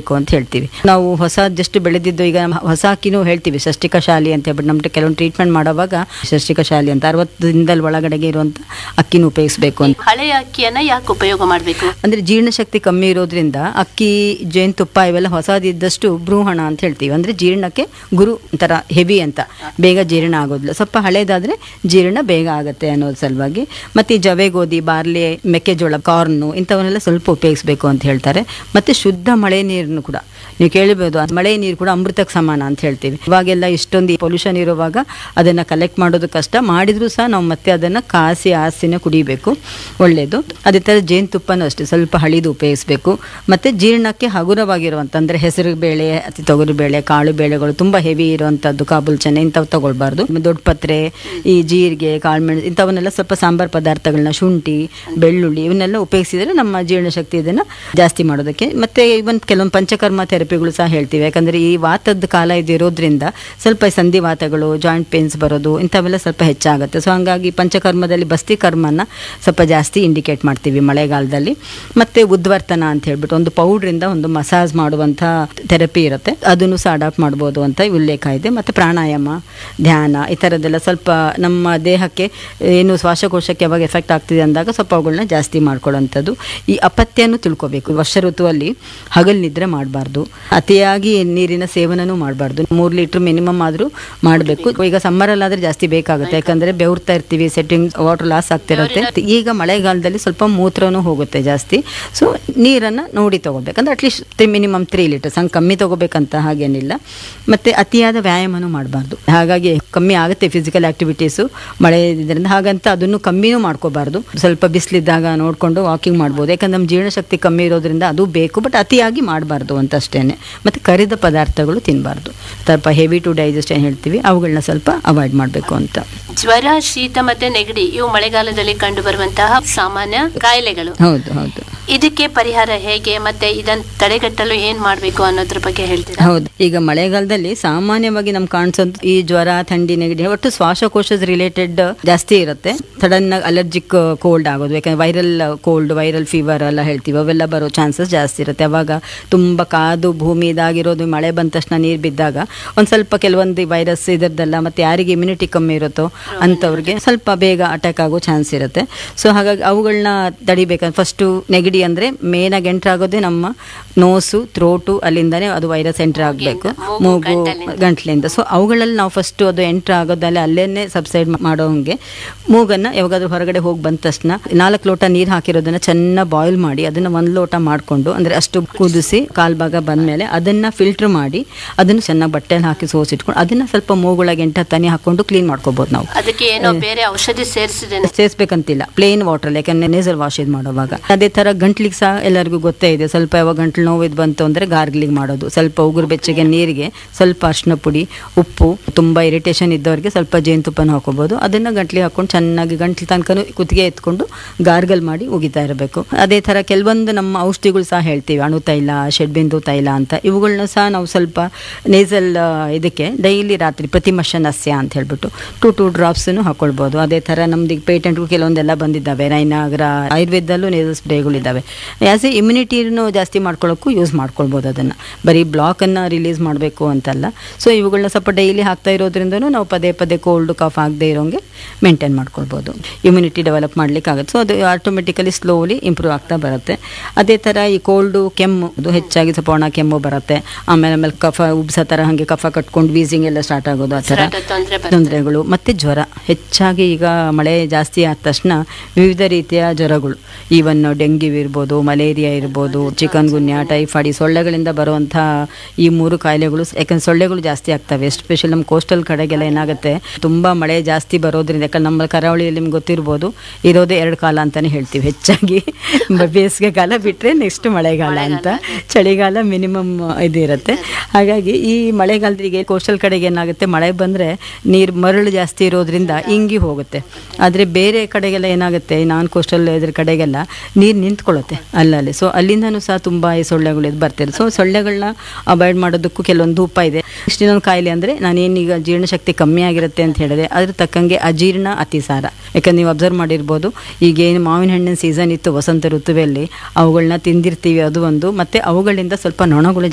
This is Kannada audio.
ಅಂತ ಹೇಳ್ತೀವಿ ನಾವು ಹೊಸ ಜಸ್ಟ್ ಬೆಳೆದಿದ್ದು ಈಗ ನಮ್ಮ ಹೊಸ ಅಕ್ಕಿನೂ ಹೇಳ್ತೀವಿ ಷಷ್ಟಿಕ ಶಾಲಿ ಅಂತ ಹೇಳ್ಬಿಟ್ಟು ನಮ್ಗೆ ಕೆಲವೊಂದು ಟ್ರೀಟ್ಮೆಂಟ್ ಮಾಡುವಾಗ ಷಷ್ಟಿಕ ಶಾಲಿ ಅಂತ ಅರವತ್ತು ದಿನದಲ್ಲಿ ಒಳಗಡೆಗೆ ಇರುವಂಥ ಅಕ್ಕಿನ ಉಪಯೋಗಿಸ್ಬೇಕು ಅಂತ ಹಳೆಯ ಅಕ್ಕಿಯನ್ನ ಯಾಕೆ ಉಪಯೋಗ ಮಾಡಬೇಕು ಅಂದ್ರೆ ಜೀರ್ಣಶಕ್ತಿ ಕಮ್ಮಿ ಇರೋದ್ರಿಂದ ಅಕ್ಕಿ ಜೇನುತುಪ್ಪ ಇವೆಲ್ಲ ಹೊಸದಿದ್ದಷ್ಟು ಭ್ರೂಹಣ ಅಂತ ಹೇಳ್ತೀವಿ ಅಂದ್ರೆ ಜೀರ್ಣಕ್ಕೆ ಗುರು ಒಂಥರ ಹೆವಿ ಅಂತ ಬೇಗ ಜೀರ್ಣ ಆಗೋದಿಲ್ಲ ಸ್ವಲ್ಪ ಹಳೇದಾದ್ರೆ ಜೀರ್ಣ ಬೇಗ ಆಗುತ್ತೆ ಅನ್ನೋದು ಸಲುವಾಗಿ ಮತ್ತೆ ಈ ಜವೆ ಗೋಧಿ ಬಾರ್ಲಿ ಮೆಕ್ಕೆಜೋಳ ಕಾರ್ನು ಇಂಥವನ್ನೆಲ್ಲ ಸ್ವಲ್ಪ ಉಪಯೋಗಿಸ್ಬೇಕು ಅಂತ ಹೇಳ್ತಾರೆ ಮತ್ತೆ ಶುದ್ಧ ಮಳೆ ನೀರನ್ನು ಕೂಡ ನೀವು ಕೇಳಬಹುದು ಮಳೆ ನೀರು ಕೂಡ ಅಮೃತಕ್ಕೆ ಸಮಾನ ಅಂತ ಹೇಳ್ತೀವಿ ಇವಾಗೆಲ್ಲ ಇಷ್ಟೊಂದು ಪೊಲ್ಯೂಷನ್ ಇರುವಾಗ ಅದನ್ನ ಕಲೆಕ್ಟ್ ಮಾಡೋದು ಕಷ್ಟ ಮಾಡಿದ್ರು ಸಹ ನಾವು ಮತ್ತೆ ಅದನ್ನ ಕಾಸಿ ಆಸಿನ ಕುಡಿಬೇಕು ಒಳ್ಳೆಯದು ಅದೇ ಥರ ಜೇನುತುಪ್ಪನೂ ಅಷ್ಟೇ ಸ್ವಲ್ಪ ಹಳಿದು ಉಪಯೋಗಿಸ್ಬೇಕು ಮತ್ತೆ ಜೀರ್ಣಕ್ಕೆ ಹಗುರವಾಗಿರುವಂಥ ಅಂದರೆ ಹೆಸರು ಬೇಳೆ ಅತಿ ತೊಗರಿ ಬೇಳೆ ಕಾಳು ಬೇಳೆಗಳು ತುಂಬ ಹೆವಿ ಇರುವಂಥದ್ದು ಕಾಬೂಲ್ ಚೆನ್ನೆ ಇಂಥವು ತಗೊಳ್ಬಾರ್ದು ದೊಡ್ಡ ಪತ್ರೆ ಈ ಜೀರಿಗೆ ಕಾಳುಮೆಣಸು ಇಂಥವನ್ನೆಲ್ಲ ಸ್ವಲ್ಪ ಸಾಂಬಾರ್ ಪದಾರ್ಥಗಳನ್ನ ಶುಂಠಿ ಬೆಳ್ಳುಳ್ಳಿ ಇವನ್ನೆಲ್ಲ ಉಪಯೋಗಿಸಿದರೆ ನಮ್ಮ ಜೀರ್ಣಶಕ್ತಿ ಇದನ್ನು ಜಾಸ್ತಿ ಮಾಡೋದಕ್ಕೆ ಮತ್ತೆ ಇವನ್ ಕೆಲವೊಂದು ಪಂಚಕರ್ಮ ಥೆರಪಿಗಳು ಸಹ ಹೇಳ್ತೀವಿ ಯಾಕಂದರೆ ಈ ವಾತದ ಕಾಲ ಇದು ಇರೋದ್ರಿಂದ ಸ್ವಲ್ಪ ಸಂಧಿವಾತಗಳು ಜಾಯಿಂಟ್ ಪೇನ್ಸ್ ಬರೋದು ಇಂಥವೆಲ್ಲ ಸ್ವಲ್ಪ ಹೆಚ್ಚಾಗುತ್ತೆ ಸೊ ಹಂಗಾಗಿ ಪಂಚಕರ್ಮದಲ್ಲಿ ಬಸ್ತಿ ಕರ್ಮನ ಸ್ವಲ್ಪ ಜಾಸ್ತಿ ಇಂಡಿಕೇಟ್ ಮಾಡ್ತೀವಿ ಮಳೆಗಾಲದಲ್ಲಿ ಮತ್ತೆ ಉದ್ವರ್ತನ ಅಂತ ಹೇಳ್ಬಿಟ್ಟು ಒಂದು ಪೌಡ್ರಿಂದ ಒಂದು ಮಸಾಜ್ ಮಾಡುವಂಥ ಥೆರಪಿ ಇರುತ್ತೆ ಅದನ್ನು ಸಹ ಅಡಾಪ್ಟ್ ಮಾಡ್ಬೋದು ಅಂತ ಉಲ್ಲೇಖ ಇದೆ ಮತ್ತೆ ಪ್ರಾಣಾಯಾಮ ಧ್ಯಾನ ಈ ಥರದ್ದೆಲ್ಲ ಸ್ವಲ್ಪ ನಮ್ಮ ದೇಹಕ್ಕೆ ಏನು ಶ್ವಾಸಕೋಶಕ್ಕೆ ಯಾವಾಗ ಎಫೆಕ್ಟ್ ಆಗ್ತಿದೆ ಅಂದಾಗ ಸ್ವಲ್ಪ ಅವುಗಳನ್ನ ಜಾಸ್ತಿ ಮಾಡ್ಕೊಳ್ಳೋಂಥದ್ದು ಈ ಅಪತ್ಯನೂ ತಿಳ್ಕೊಬೇಕು ವರ್ಷ ಋತುವಲ್ಲಿ ಹಗಲ್ ನಿದ್ರೆ ಮಾಡಬಾರ್ದು ಅತಿಯಾಗಿ ನೀರಿನ ಸೇವನನೂ ಮಾಡಬಾರ್ದು ಮೂರು ಲೀಟ್ರ್ ಮಿನಿಮಮ್ ಆದರೂ ಮಾಡಬೇಕು ಈಗ ಸಮ್ಮರಲ್ಲಾದ್ರೆ ಜಾಸ್ತಿ ಬೇಕಾಗುತ್ತೆ ಯಾಕಂದ್ರೆ ಬೆವರ್ತಾ ಇರ್ತೀವಿ ಸೆಟ್ಟಿಂಗ್ ವಾಟರ್ ಲಾಸ್ ಆಗ್ತಿರುತ್ತೆ ಈಗ ಮಳೆಗಾಲದಲ್ಲಿ ಸ್ವಲ್ಪ ಮೂತ್ರನೂ ಹೋಗುತ್ತೆ ಜಾಸ್ತಿ ಸೊ ನೀರನ್ನು ನೋಡಿ ತಗೋಬೇಕಂದ್ರೆ ಅಟ್ಲೀಸ್ಟ್ ಮಿನಿಮಮ್ ತ್ರೀ ಲೀಟರ್ಸ್ ಹಂಗೆ ಕಮ್ಮಿ ತಗೋಬೇಕಂತ ಹಾಗೇನಿಲ್ಲ ಮತ್ತೆ ಅತಿಯಾದ ವ್ಯಾಯಾಮನೂ ಮಾಡಬಾರ್ದು ಹಾಗಾಗಿ ಕಮ್ಮಿ ಆಗುತ್ತೆ ಫಿಸಿಕಲ್ ಆಕ್ಟಿವಿಟೀಸು ಮಳೆ ಇದರಿಂದ ಹಾಗಂತ ಅದನ್ನು ಕಮ್ಮಿನೂ ಮಾಡ್ಕೋಬಾರ್ದು ಸ್ವಲ್ಪ ಬಿಸಿಲಿದ್ದಾಗ ನೋಡಿಕೊಂಡು ವಾಕಿಂಗ್ ಮಾಡ್ಬೋದು ಯಾಕಂದ್ರೆ ನಮ್ಮ ಜೀರ್ಣಶಕ್ತಿ ಕಮ್ಮಿ ಇರೋದ್ರಿಂದ ಅದು ಬೇಕು ಬಟ್ ಅತಿಯಾಗಿ ಮಾಡಬಾರ್ದು ಅಂತ ಅಷ್ಟೇನೆ ಮತ್ತು ಕರಿದ ಪದಾರ್ಥಗಳು ತಿನ್ನಬಾರ್ದು ಸ್ವಲ್ಪ ಹೆವಿ ಟು ಡೈಜೆಸ್ಟ್ ಏನು ಹೇಳ್ತೀವಿ ಅವುಗಳನ್ನ ಸ್ವಲ್ಪ ಅವಾಯ್ಡ್ ಮಾಡಬೇಕು ಅಂತ ಜ್ವರ ಶೀತ ಮತ್ತೆ ನೆಗಡಿ ಇವು ಮಳೆಗಾಲದಲ್ಲಿ ಕಂಡು ಬರುವಂತಹ ಸಾಮಾನ್ಯ ಕಾಯಿಲೆಗಳು ಹೌದು ಹೌದು ಇದಕ್ಕೆ ಪರಿಹಾರ ಹೇಗೆ ಮತ್ತೆ ಇದನ್ನ ತಡೆಗಟ್ಟಲು ಏನ್ ಮಾಡ್ಬೇಕು ಅನ್ನೋದ್ರ ಬಗ್ಗೆ ಹೇಳ್ತೀರಾ ಹೌದು ಈಗ ಮಳೆಗಾಲದಲ್ಲಿ ಸಾಮಾನ್ಯವಾಗಿ ನಮ್ಗೆ ಕಾಣಿಸೋದು ಈ ಜ್ವರ ಥಂಡಿ ನೆಗಡಿ ಒಟ್ಟು ಶ್ವಾಸಕೋಶದ ರಿಲೇಟೆಡ್ ಜಾಸ್ತಿ ಇರುತ್ತೆ ಸಡನ್ ಅಲರ್ಜಿಕ್ ಕೋಲ್ಡ್ ಆಗೋದು ಯಾಕಂದ್ರೆ ವೈರಲ್ ಕೋಲ್ಡ್ ವೈರಲ್ ಫೀವರ್ ಎಲ್ಲ ಹೇಳ್ತೀವಿ ಅವೆಲ್ಲ ಬರೋ ಚಾನ್ಸಸ್ ಜಾಸ್ತಿ ಇರುತ್ತೆ ಅವಾಗ ತುಂಬ ಕಾದು ಭೂಮಿ ಇದಾಗಿರೋದು ಮಳೆ ಬಂದ ತಕ್ಷಣ ನೀರು ಬಿದ್ದಾಗ ಒಂದು ಸ್ವಲ್ಪ ಕೆಲವೊಂದು ವೈರಸ್ ಇದರದ್ದೆಲ್ಲ ಮತ್ತೆ ಯಾರಿಗೆ ಇಮ್ಯುನಿಟಿ ಕಮ್ಮಿ ಇರುತ್ತೋ ಅಂಥವ್ರಿಗೆ ಸ್ವಲ್ಪ ಬೇಗ ಅಟ್ಯಾಕ್ ಆಗೋ ಚಾನ್ಸ್ ಇರುತ್ತೆ ಸೊ ಹಾಗಾಗಿ ಅವುಗಳನ್ನ ತಡಿಬೇಕಂದ್ರೆ ಫಸ್ಟು ನೆಗಡಿ ಅಂದರೆ ಮೇನಾಗಿ ಎಂಟ್ರ್ ಆಗೋದೇ ನಮ್ಮ ನೋಸು ಥ್ರೋಟು ಅಲ್ಲಿಂದನೇ ಅದು ವೈರಸ್ ಎಂಟ್ರ್ ಆಗಬೇಕು ಮೂಗು, ಮೂಗು ಗಂಟಲಿಂದ. ಗಂಟ್ಲಿಂದ ಸೊ ಅವುಗಳಲ್ಲಿ ನಾವು ಫಸ್ಟು ಅದು ಎಂಟ್ರ್ ಆಗೋದಲ್ಲೇ ಅಲ್ಲೇನೆ ಸಬ್ಸೈಡ್ ಮಾಡೋ ಹಂಗೆ ಮೂಗನ್ನು ಯಾವಾಗಾದ್ರೂ ಹೊರಗಡೆ ಹೋಗಿ ಬಂದ ತಕ್ಷಣ ನಾಲ್ಕು ಲೋಟ ನೀರು ಹಾಕಿರೋದನ್ನ ಚೆನ್ನಾಗಿ ಬಾಯ್ಲ್ ಮಾಡಿ ಅದನ್ನು ಒಂದು ಲೋಟ ಮಾಡಿಕೊಂಡು ಅಂದರೆ ಅಷ್ಟು ಕುದಿಸಿ ಕಾಲು ಭಾಗ ಬಂದಮೇಲೆ ಅದನ್ನು ಫಿಲ್ಟ್ರ್ ಮಾಡಿ ಅದನ್ನು ಚೆನ್ನಾಗಿ ಬಟ್ಟೆಯಲ್ಲಿ ಹಾಕಿ ಸೋಸಿಟ್ಕೊಂಡು ಅದನ್ನು ಸ್ವಲ್ಪ ಮೂಗೊಳಗೆ ಎಂಟ ತನಿ ಹಾಕ್ಕೊಂಡು ಕ್ಲೀನ್ ಮಾಡ್ಕೋಬೋದು ನಾವು ಅದಕ್ಕೆ ಏನೋ ಬೇರೆ ಔಷಧಿ ಸೇರಿಸಿದ್ದೇನೆ ಸೇರಿಸ್ಬೇಕಂತಿಲ್ಲ ಪ್ಲೇನ್ ವಾಟರ್ ಯಾಕಂದ್ರೆ ನೇಸಲ್ ವಾಶ್ ಇದು ಮಾಡುವಾಗ ಅದೇ ತರ ಗಂಟ್ಲಿಗೆ ಸಹ ಎಲ್ಲರಿಗೂ ಗೊತ್ತೇ ಇದೆ ಸ್ವಲ್ಪ ಯಾವಾಗ ಗಂಟ್ಲು ನೋವು ಇದು ಬಂತು ಅಂದ್ರೆ ಗಾರ್ಗ್ಲಿಂಗ್ ಮಾಡೋದು ಸ್ವಲ್ಪ ಉಗುರು ಬೆಚ್ಚಗೆ ನೀರಿಗೆ ಸ್ವಲ್ಪ ಅರ್ಶಿನ ಪುಡಿ ಉಪ್ಪು ತುಂಬಾ ಇರಿಟೇಷನ್ ಇದ್ದವರಿಗೆ ಸ್ವಲ್ಪ ಜೇನುತುಪ್ಪನ ಹಾಕೋಬಹುದು ಅದನ್ನ ಗಂಟ್ಲಿಗೆ ಹಾಕೊಂಡು ಚೆನ್ನಾಗಿ ಗಂಟ್ಲು ತನಕ ಕುತ್ತಿಗೆ ಎತ್ಕೊಂಡು ಗಾರ್ಗಲ್ ಮಾಡಿ ಉಗಿತಾ ಇರಬೇಕು ಅದೇ ತರ ಕೆಲವೊಂದು ನಮ್ಮ ಔಷಧಿಗಳು ಸಹ ಹೇಳ್ತೀವಿ ಅಣು ತೈಲ ಷಡ್ಬಿಂದು ತೈಲ ಅಂತ ಇವುಗಳನ್ನ ಸಹ ನಾವು ಸ್ವಲ್ಪ ನೇಸಲ್ ಇದಕ್ಕೆ ಡೈಲಿ ರಾತ್ರಿ ಪ್ರತಿಮಶ ನಸ್ಯ ಅಂತ ಹೇಳ್ಬಿಟ್ಟು ಟು ಟೂ ಡ್ರಾಪ್ಸನ್ನು ಹಾಕೊಳ್ಬೋದು ಅದೇ ಥರ ನಮ್ದು ಈಗ ಪೇಟೆಂಟ್ಗೂ ಕೆಲವೊಂದೆಲ್ಲ ಬಂದಿದ್ದಾವೆ ರೈನಾಗ್ರ ಆಯುರ್ವೇದದಲ್ಲೂ ನೇಸಲ್ ಸ್ಪ್ರೇಗಳಿದ್ದಾವೆ ಆ್ಯಸ್ ಎ ಇಮ್ಯುನಿಟಿನೂ ಜಾಸ್ತಿ ಮಾಡ್ಕೊಳ್ಳೋಕ್ಕೂ ಯೂಸ್ ಮಾಡ್ಕೊಳ್ಬೋದು ಅದನ್ನು ಬರೀ ಬ್ಲಾಕನ್ನು ರಿಲೀಸ್ ಮಾಡಬೇಕು ಅಂತಲ್ಲ ಸೊ ಇವುಗಳನ್ನ ಸ್ವಲ್ಪ ಡೈಲಿ ಹಾಕ್ತಾ ಇರೋದ್ರಿಂದನೂ ನಾವು ಪದೇ ಪದೇ ಕೋಲ್ಡ್ ಕಾಫ್ ಆಗದೆ ಇರೋಂಗೆ ಮೇಂಟೈನ್ ಮಾಡ್ಕೊಳ್ಬೋದು ಇಮ್ಯುನಿಟಿ ಡೆವಲಪ್ ಮಾಡ್ಲಿಕ್ಕೆ ಆಗುತ್ತೆ ಸೊ ಅದು ಆಟೋಮೆಟಿಕಲಿ ಸ್ಲೋಲಿ ಇಂಪ್ರೂವ್ ಆಗ್ತಾ ಬರುತ್ತೆ ಅದೇ ಥರ ಈ ಕೋಲ್ಡು ಕೆಮ್ಮು ಅದು ಹೆಚ್ಚಾಗಿ ಸ್ವಲ್ಪ ಒಣ ಕೆಮ್ಮು ಬರುತ್ತೆ ಆಮೇಲೆ ಆಮೇಲೆ ಕಫ ಉಬ್ಸೋ ಥರ ಹಾಗೆ ಕಫ ಕಟ್ಕೊಂಡು ವೀಸಿಂಗ್ ಎಲ್ಲ ಸ್ಟಾರ್ಟ್ ಆಗೋದು ಆ ಥರ ಉಸಿರಾಟದ ತೊಂದ್ರೆ ಬರುತ್ತೆ. ತೊಂದರೆಗಳು ಮತ್ತೆ ಜ್ವರ ಹೆಚ್ಚಾಗಿ ಈಗ ಮಳೆ ಜಾಸ್ತಿ ಆದ ತಕ್ಷಣ ವಿವಿಧ ರೀತಿಯ ಜ್ವರಗಳು ಈವನ್ ಡೆಂಗ್ಯೂ ಇರ್ಬೋದು ಮಲೇರಿಯಾ ಇರ್ಬೋದು ಚಿಕನ್ ಗುನ್ಯಾ ಟೈಫಾಯ್ಡ್ ಈ ಸೊಳ್ಳೆಗಳಿಂದ ಬರುವಂಥ ಈ ಮೂರು ಕಾಯಿಲೆಗಳು ಯಾಕಂದ್ರೆ ಸೊಳ್ಳೆಗಳು ಜಾಸ್ತಿ ಆಗ್ತವೆ ಎಸ್ಪೆಷಲಿ ನಮ್ಮ ಕೋಸ್ಟಲ್ ಕಡೆಗೆಲ್ಲ ಏನಾಗುತ್ತೆ ತುಂಬಾ ಮಳೆ ಜಾಸ್ತಿ ಬರೋದ್ರಿಂದ ಯಾಕಂದ್ರೆ ನಮ್ಮ ಕರಾವಳಿಯಲ್ಲಿ ನಿಮ್ಗೆ ಗೊತ್ತಿರ್ಬೋದು ಇರೋದೇ ಎರಡು ಕಾಲ ಅಂತಾನೆ ಹೇಳ್ತೀವಿ ಹೆಚ್ಚಾಗಿ ಬೇಸಿಗೆ ಕಾಲ ಬಿಟ್ಟರೆ ನೆಕ್ಸ್ಟ್ ಮಳೆಗಾಲ ಅಂತ ಚಳಿಗಾಲ ಮಿನಿಮಮ್ ಇದು ಇರುತ್ತೆ ಹಾಗಾಗಿ ಈ ಮಳೆಗಾಲದಿಗೆ ಕೋಸ್ಟಲ್ ಕಡೆಗೆ ಏನಾಗುತ್ತೆ ಮಳೆ ಬಂದರೆ ನೀರು ಮರಳು ಜಾಸ್ತಿ ಇರೋದ್ರಿಂದ ಇಂಗಿ ಹೋಗುತ್ತೆ ಆದರೆ ಬೇರೆ ಕಡೆಗೆಲ್ಲ ಏನಾಗುತ್ತೆ ನಾನ್ ಕೋಸ್ಟಲ್ ಇದ್ರ ಕಡೆಗೆಲ್ಲ ನೀರು ನಿಂತ್ಕೊಳ್ಳುತ್ತೆ ಅಲ್ಲಲ್ಲಿ ಸೊ ಅಲ್ಲಿಂದನೂ ಸಹ ತುಂಬ ಈ ಸೊಳ್ಳೆಗಳು ಇದು ಬರ್ತಿದೆ ಸೊ ಸೊಳ್ಳೆಗಳನ್ನ ಅವಾಯ್ಡ್ ಮಾಡೋದಕ್ಕೂ ಕೆಲವೊಂದು ಉಪಾಯ ಇದೆ ಇಷ್ಟು ಇನ್ನೊಂದು ಕಾಯಿಲೆ ಅಂದರೆ ನಾನೇನೀಗ ಜೀರ್ಣಶಕ್ತಿ ಕಮ್ಮಿ ಆಗಿರುತ್ತೆ ಅಂತ ಹೇಳಿದೆ ಅದ್ರ ತಕ್ಕಂಗೆ ಅಜೀರ್ಣ ಅತಿಸಾರ ಯಾಕಂದ್ರೆ ನೀವು ಅಬ್ಸರ್ವ್ ಮಾಡಿರ್ಬೋದು ಈಗ ಏನು ಮಾವಿನ ಹಣ್ಣಿನ ಸೀಸನ್ ಇತ್ತು ವಸಂತ ಋತುವಲ್ಲಿ ಅವುಗಳನ್ನ ತಿಂದಿರ್ತೀವಿ ಅದು ಒಂದು ಮತ್ತು ಅವುಗಳಿಂದ ಸ್ವಲ್ಪ ನೊಣಗಳು